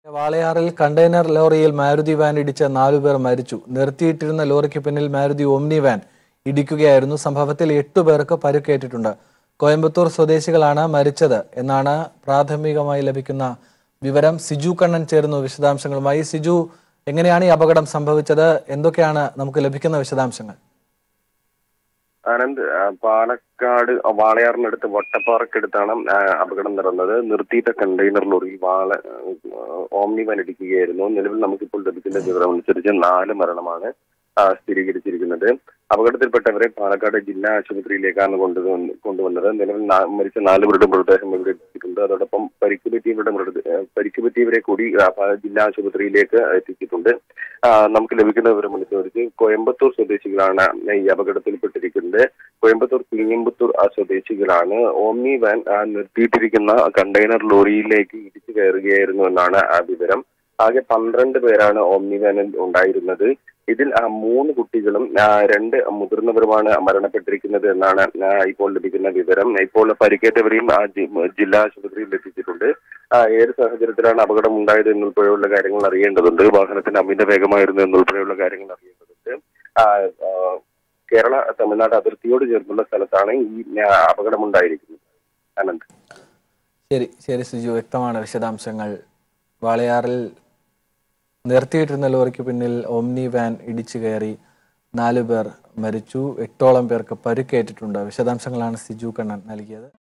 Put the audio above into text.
വാളയാറിൽ കണ്ടെയ്നർ ലോറിയിൽ മാരുതി വാൻ ഇടിച്ച നാലുപേർ മരിച്ചു നിർത്തിയിട്ടിരുന്ന ലോറിക്ക് പിന്നിൽ മാരുതി ഓമ്നി വാൻ ഇടിക്കുകയായിരുന്നു സംഭവത്തിൽ എട്ടു പേർക്ക് പരുക്കേറ്റിട്ടുണ്ട് കോയമ്പത്തൂർ സ്വദേശികളാണ് മരിച്ചത് എന്നാണ് പ്രാഥമികമായി ലഭിക്കുന്ന വിവരം സിജു കണ്ണൻ ചേരുന്നു വിശദാംശങ്ങളുമായി സിജു എങ്ങനെയാണ് ഈ അപകടം സംഭവിച്ചത് എന്തൊക്കെയാണ് നമുക്ക് ലഭിക്കുന്ന വിശദാംശങ്ങൾ ആനന്ദ് ആ, പാലക്കാട് വാളയാറിനടുത്ത് വട്ടപ്പാറക്കടുത്താണ് ആ, അപകടം നടന്നത് നിർത്തിയിട്ട കണ്ടെയ്നർ ലോറിയിൽ വാള ആ, ഓമ്നി വാൻ ഇടിക്കുകയായിരുന്നു നിലവിൽ നമുക്കിപ്പോൾ ലഭിക്കുന്ന വിവരം അനുസരിച്ച് നാല് മരണമാണ് ആ, സ്ഥിരീകരിച്ചിരിക്കുന്നത് അപകടത്തിൽപ്പെട്ടവരെ പാലക്കാട് ജില്ലാ ആശുപത്രിയിലേക്കാണ് കൊണ്ടുവന്ന് കൊണ്ടുവന്നത് നിലവിൽ നാ- മരിച്ച നാലുപേരുടെ മൃതദേഹം ഇവിടെ എത്തിയിട്ടുണ്ട് അതോടൊപ്പം പരിക്ക് പറ്റിയവരുടെ മൃതദേഹം പരിക്ക് പറ്റിയവരെ കൂടി ആ, പ- ജില്ലാ ആശുപത്രിയിലേക്ക് എത്തിച്ചിട്ടുണ്ട് ആ, നമുക്ക് ലഭിക്കുന്ന വിവരം അനുസരിച്ച് കോയമ്പത്തൂർ സ്വദേശികളാണ് ഈ അപകടത്തിൽപ്പെട്ടിരിക്കുന്നത് കോയമ്പത്തൂർ കിളിയമ്പത്തൂർ ആ സ്വദേശികളാണ് ഓമ്നി വാൻ ആ, നിർത്തിയിട്ടിരിക്കുന്ന കണ്ടെയ്നർ ലോറിയിലേക്ക് ഇടിച്ചു കയറുകയായിരുന്നു എന്നാണ് ആ വിവരം ആകെ പന്ത്രണ്ട് പേരാണ് ഓമ്നി വാനിൽ ഉണ്ടായിരുന്നത് ഇതിൽ ആ, മൂന്ന് കുട്ടികളും ആ, രണ്ട് മുതിർന്നവരുമാണ് മരണപ്പെട്ടിരിക്കുന്നത് എന്നാണ് ആ, ഇപ്പോൾ ലഭിക്കുന്ന വിവരം ഇപ്പോൾ പരിക്കേറ്റവരെയും ആ, ജി- ജില്ലാ ആശുപത്രിയിൽ എത്തിച്ചിട്ടുണ്ട് ആ, ഏത് സാഹചര്യത്തിലാണ് അപകടം ഉണ്ടായത് എന്നുൾപ്പെടെയുള്ള കാര്യങ്ങൾ അറിയേണ്ടതുണ്ട് വാഹനത്തിന് അമിത വേഗമായിരുന്നു എന്നുൾപ്പെടെയുള്ള കാര്യങ്ങൾ അറിയേണ്ടതുണ്ട് ആ, ആ, കേരള തമിഴ്നാട് അതിർത്തിയോട് ചേർന്നുള്ള സ്ഥലത്താണ് ഈ ആ, അപകടം ഉണ്ടായിരിക്കുന്നത് അനന്ത് ശരി ശരി സിജു വ്യക്തമാണ് വിശദാംശങ്ങൾ വാളയാറിൽ നിർത്തിയിട്ടിരുന്ന ലോറിക്ക് പിന്നിൽ ഓമ്നി വാൻ ഇടിച്ചു കയറി നാലു പേർ മരിച്ചു എട്ടോളം പേർക്ക് പരുക്കേറ്റിട്ടുണ്ട് വിശദാംശങ്ങളാണ് സിജു കണ്ണൻ നൽകിയത്